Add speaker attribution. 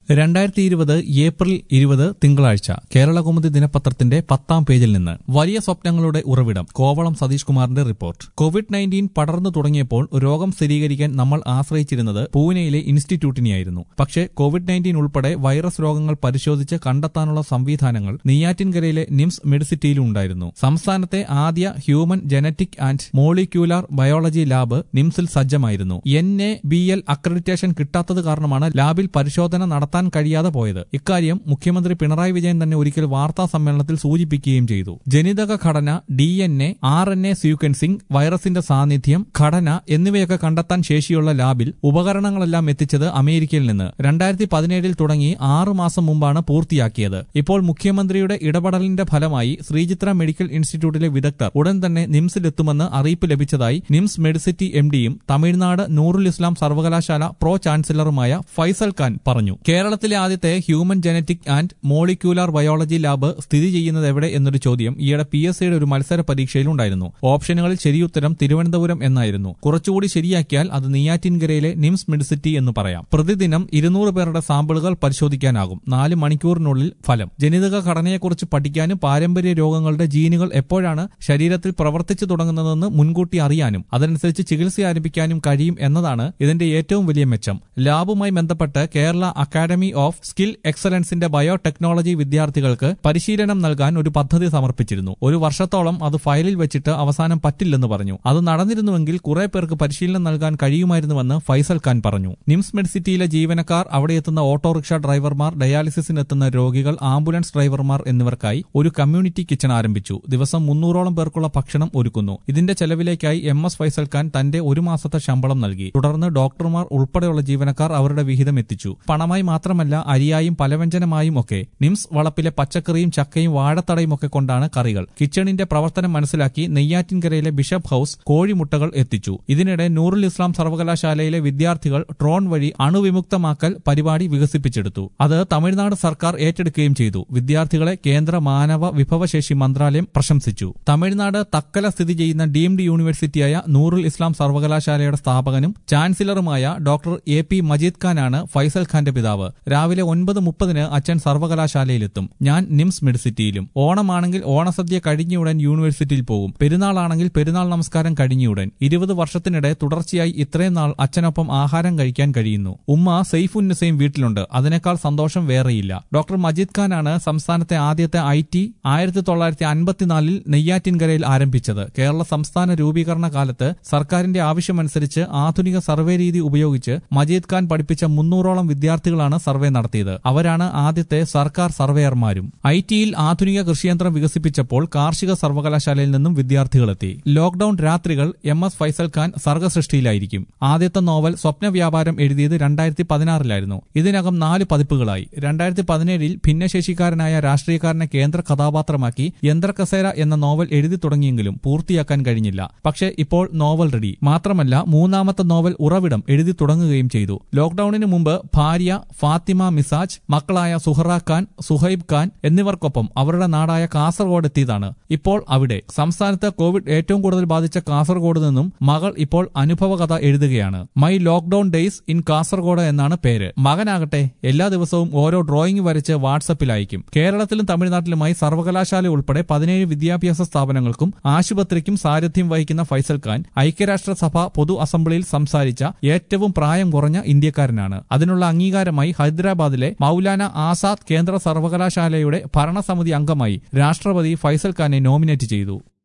Speaker 1: രണ്ടായിരത്തി ഇരുപത് ഏപ്രിൽ ഇരുപത് തിങ്കളാഴ്ച കേരളകൗമുദി ദിനപത്രത്തിന്റെ പത്താം പേജിൽ നിന്ന് വലിയ സ്വപ്നങ്ങളുടെ ഉറവിടം കോവളം സതീഷ് കുമാറിന്റെ റിപ്പോർട്ട് കോവിഡ് നയൻറ്റീൻ പടർന്നു തുടങ്ങിയപ്പോൾ രോഗം സ്ഥിരീകരിക്കാൻ നമ്മൾ ആശ്രയിച്ചിരുന്നത് പൂനെയിലെ ഇൻസ്റ്റിറ്റ്യൂട്ടിനെയായിരുന്നു പക്ഷേ കോവിഡ് നയൻറ്റീൻ ഉൾപ്പെടെ വൈറസ് രോഗങ്ങൾ പരിശോധിച്ച് കണ്ടെത്താനുള്ള സംവിധാനങ്ങൾ നെയ്യാറ്റിൻകരയിലെ നിംസ് മെഡിസിറ്റിയിലും ഉണ്ടായിരുന്നു സംസ്ഥാനത്തെ ആദ്യ human genetic and molecular biology lab നിംസിൽ സജ്ജമായിരുന്നു N A B L accreditation കിട്ടാത്തത് കാരണമാണ് ലാബിൽ പരിശോധന നടത്താൻ കഴിയാതെ പോയത് ഇക്കാര്യം മുഖ്യമന്ത്രി പിണറായി വിജയൻ തന്നെ ഒരിക്കൽ വാർത്താ സമ്മേളനത്തിൽ സൂചിപ്പിക്കുകയും ചെയ്തു ജനിതക ഘടന D N A R N A sequencing വൈറസിന്റെ സാന്നിധ്യം ഘടന എന്നിവയൊക്കെ കണ്ടെത്താൻ ശേഷിയുള്ള ലാബിൽ ഉപകരണങ്ങളെല്ലാം എത്തിച്ചത് അമേരിക്കയിൽ നിന്ന് രണ്ടായിരത്തി പതിനേഴിൽ തുടങ്ങി ആറു മാസം മുമ്പാണ് പൂർത്തിയാക്കിയത് ഇപ്പോൾ മുഖ്യമന്ത്രിയുടെ ഇടപെടലിന്റെ ഫലമായി ശ്രീചിത്ര മെഡിക്കൽ ഇൻസ്റ്റിറ്റ്യൂട്ടിലെ വിദഗ്ധർ ഉടൻ തന്നെ നിംസിലെത്തുമെന്ന് അറിയിപ്പ് ലഭിച്ചതായി നിംസ് മെഡിസിറ്റി എം ഡിയും തമിഴ്നാട് നൂറുൽ ഇസ്ലാം സർവകലാശാല പ്രോ ചാൻസലറുമായ ഫൈസൽ ഖാൻ പറഞ്ഞു കേരളത്തിലെ ആദ്യത്തെ human genetic and molecular biology lab സ്ഥിതി ചെയ്യുന്നത് എവിടെ എന്നൊരു ചോദ്യം ഈയിടെ പി എസ് സിയുടെ ഒരു മത്സര പരീക്ഷയിൽ ഉണ്ടായിരുന്നു ഓപ്ഷനുകളിൽ ശരിയുത്തരം തിരുവനന്തപുരം എന്നായിരുന്നു കുറച്ചുകൂടി ശരിയാക്കിയാൽ അത് നെയ്യാറ്റിൻകരയിലെ നിംസ് മെഡിസിറ്റി എന്ന് പറയാം പ്രതിദിനം ഇരുന്നൂറ് പേരുടെ സാമ്പിളുകൾ പരിശോധിക്കാനാകും നാല് മണിക്കൂറിനുള്ളിൽ ഫലം ജനിതക ഘടനയെക്കുറിച്ച് പഠിക്കാനും പാരമ്പര്യ രോഗങ്ങളുടെ ജീനുകൾ എപ്പോഴാണ് ശരീരത്തിൽ പ്രവർത്തിച്ചു തുടങ്ങുന്നതെന്ന് മുൻകൂട്ടി അറിയാനും അതനുസരിച്ച് ചികിത്സ ആരംഭിക്കാനും കഴിയും എന്നതാണ് ഇതിന്റെ ഏറ്റവും വലിയ മെച്ചം ലാബുമായി ബന്ധപ്പെട്ട് കേരള അക്കാദമി ഓഫ് സ്കിൽ എക്സലൻസിന്റെ ബയോടെക്നോളജി വിദ്യാർത്ഥികൾക്ക് പരിശീലനം നൽകാൻ ഒരു പദ്ധതി സമർപ്പിച്ചിരുന്നു ഒരു വർഷത്തോളം അത് ഫയലിൽ വെച്ചിട്ട് അവസാനം പറ്റില്ലെന്ന് പറഞ്ഞു അത് നടന്നിരുന്നുവെങ്കിൽ കുറെ പേർക്ക് പരിശീലനം നൽകാൻ കഴിയുമായിരുന്നുവെന്ന് ഫൈസൽ ഖാൻ പറഞ്ഞു നിംസ് മെഡിസിറ്റിയിലെ ജീവനക്കാർ അവിടെ എത്തുന്ന ഓട്ടോറിക്ഷ ഡ്രൈവർമാർ ഡയാലിസിസിന് എത്തുന്ന രോഗികൾ ആംബുലൻസ് ഡ്രൈവർമാർ എന്നിവർക്കായി ഒരു കമ്മ്യൂണിറ്റി കിച്ചൺ ആരംഭിച്ചു ദിവസം മുന്നൂറോളം പേർക്കുള്ള ഭക്ഷണം ഒരുക്കുന്നു ഇതിന്റെ ചെലവിലേക്കായി എം എസ് ഫൈസൽ ഖാൻ തന്റെ ഒരു മാസത്തെ ശമ്പളം നൽകി തുടർന്ന് ഡോക്ടർമാർ ഉൾപ്പെടെയുള്ള ജീവനക്കാർ അവരുടെ വിഹിതം എത്തിച്ചു പണമായി മാത്രമല്ല അരിയായും പലവ്യഞ്ജനമായും ഒക്കെ നിംസ് വളപ്പിലെ പച്ചക്കറിയും ചക്കയും വാഴത്തടയും ഒക്കെ കൊണ്ടാണ് കറികൾ കിച്ചണിന്റെ പ്രവർത്തനം മനസ്സിലാക്കി നെയ്യാറ്റിൻകരയിലെ ബിഷപ്പ് ഹൌസ് കോഴിമുട്ടകൾ എത്തിച്ചു ഇതിനിടെ നൂറുൽ ഇസ്ലാം സർവകലാശാലയിലെ വിദ്യാർത്ഥികൾ ഡ്രോൺ വഴി അണുവിമുക്തമാക്കൽ പരിപാടി വികസിപ്പിച്ചെടുത്തു അത് തമിഴ്നാട് സർക്കാർ ഏറ്റെടുക്കുകയും ചെയ്തു വിദ്യാർത്ഥികളെ കേന്ദ്ര മാനവ വിഭവശേഷി മന്ത്രാലയം പ്രശംസിച്ചു തമിഴ്നാട് തക്കല സ്ഥിതി ചെയ്യുന്ന ഡീംഡ് യൂണിവേഴ്സിറ്റിയായ നൂറുൽ ഇസ്ലാം സർവകലാശാലയുടെ സ്ഥാപകനും ചാൻസലറുമായ ഡോക്ടർ എ പി മജീദ് ഖാനാണ് ഫൈസൽ ഖാന്റെ പിതാവ് രാവിലെ ഒൻപത് മുപ്പതിന് അച്ഛൻ സർവകലാശാലയിലെത്തും ഞാൻ നിംസ് മെഡിസിറ്റിയിലും ഓണമാണെങ്കിൽ ഓണസദ്യ കഴിഞ്ഞയുടൻ യൂണിവേഴ്സിറ്റിയിൽ പോകും പെരുന്നാളാണെങ്കിൽ പെരുന്നാൾ നമസ്കാരം കഴിഞ്ഞയുടൻ ഇരുപത് വർഷത്തിനിടെ തുടർച്ചയായി ഇത്രയും നാൾ അച്ഛനൊപ്പം ആഹാരം കഴിക്കാൻ കഴിയുന്നു ഉമ്മ സെയ്ഫുന്നസയും വീട്ടിലുണ്ട് അതിനേക്കാൾ സന്തോഷം വേറെയില്ല ഡോക്ടർ മജീദ് ഖാനാണ് സംസ്ഥാനത്തെ ആദ്യത്തെ ഐ ടി ആയിരത്തി തൊള്ളായിരത്തി അൻപത്തിനാലിൽ നെയ്യാറ്റിൻകരയിൽ ആരംഭിച്ചത് കേരള സംസ്ഥാന രൂപീകരണ കാലത്ത് സർക്കാരിന്റെ ആവശ്യമനുസരിച്ച് ആധുനിക സർവേ രീതി ഉപയോഗിച്ച് മജീദ് ഖാൻ പഠിപ്പിച്ച മുന്നൂറോളം വിദ്യാർത്ഥികളാണ് സർവേ നടത്തിയത് അവരാണ് ആദ്യത്തെ സർക്കാർ സർവേയർമാരും ഐ ടിയിൽ ആധുനിക കൃഷിയന്ത്രം വികസിപ്പിച്ചപ്പോൾ കാർഷിക സർവകലാശാലയിൽ നിന്നും വിദ്യാർത്ഥികളെത്തി ലോക്ഡൌൺ രാത്രികൾ എം എസ് ഫൈസൽ ഖാൻ സർഗസൃഷ്ടിയിലായിരിക്കും ആദ്യത്തെ നോവൽ സ്വപ്ന വ്യാപാരം എഴുതിയത് രണ്ടായിരത്തി പതിനാറിലായിരുന്നു ഇതിനകം നാല് പതിപ്പുകളായി രണ്ടായിരത്തി പതിനേഴിൽ ഭിന്നശേഷിക്കാരനായ രാഷ്ട്രീയക്കാരനെ കേന്ദ്ര കഥാപാത്രമാക്കി യന്ത്രകസേര എന്ന നോവൽ എഴുതി തുടങ്ങിയെങ്കിലും പൂർത്തിയാക്കാൻ കഴിഞ്ഞില്ല പക്ഷേ ഇപ്പോൾ നോവൽ റെഡി മാത്രമല്ല മൂന്നാമത്തെ നോവൽ ഉറവിടം എഴുതി തുടങ്ങുകയും ചെയ്തു ലോക്ഡൌണിന് മുമ്പ് ഭാര്യ ഫാത്തിമ മിസാജ് മക്കളായ സുഹറ ഖാൻ സുഹൈബ് ഖാൻ എന്നിവർക്കൊപ്പം അവരുടെ നാടായ കാസർഗോഡ് എത്തിയതാണ് ഇപ്പോൾ അവിടെ സംസ്ഥാനത്ത് കോവിഡ് ഏറ്റവും കൂടുതൽ ബാധിച്ച കാസർഗോഡ് നിന്നും മകൾ ഇപ്പോൾ അനുഭവകഥ എഴുതുകയാണ് my lockdown days in Kasaragod എന്നാണ് പേര് മകനാകട്ടെ എല്ലാ ദിവസവും ഓരോ ഡ്രോയിങ് വരച്ച് വാട്സപ്പിൽ അയക്കും കേരളത്തിലും തമിഴ്നാട്ടിലുമായി സർവകലാശാല ഉൾപ്പെടെ പതിനേഴ് വിദ്യാഭ്യാസ സ്ഥാപനങ്ങൾക്കും ആശുപത്രിക്കും സാരഥ്യം വഹിക്കുന്ന ഫൈസൽ ഖാൻ ഐക്യരാഷ്ട്രസഭ പൊതു അസംബ്ലിയിൽ സംസാരിച്ച ഏറ്റവും പ്രായം കുറഞ്ഞ ഇന്ത്യക്കാരനാണ് അതിനുള്ള അംഗീകാരമായി ഹൈദരാബാദിലെ മൌലാന ആസാദ് കേന്ദ്ര സർവകലാശാലയുടെ ഭരണസമിതി അംഗമായി രാഷ്ട്രപതി ഫൈസൽ ഖാനെ നോമിനേറ്റ് ചെയ്തു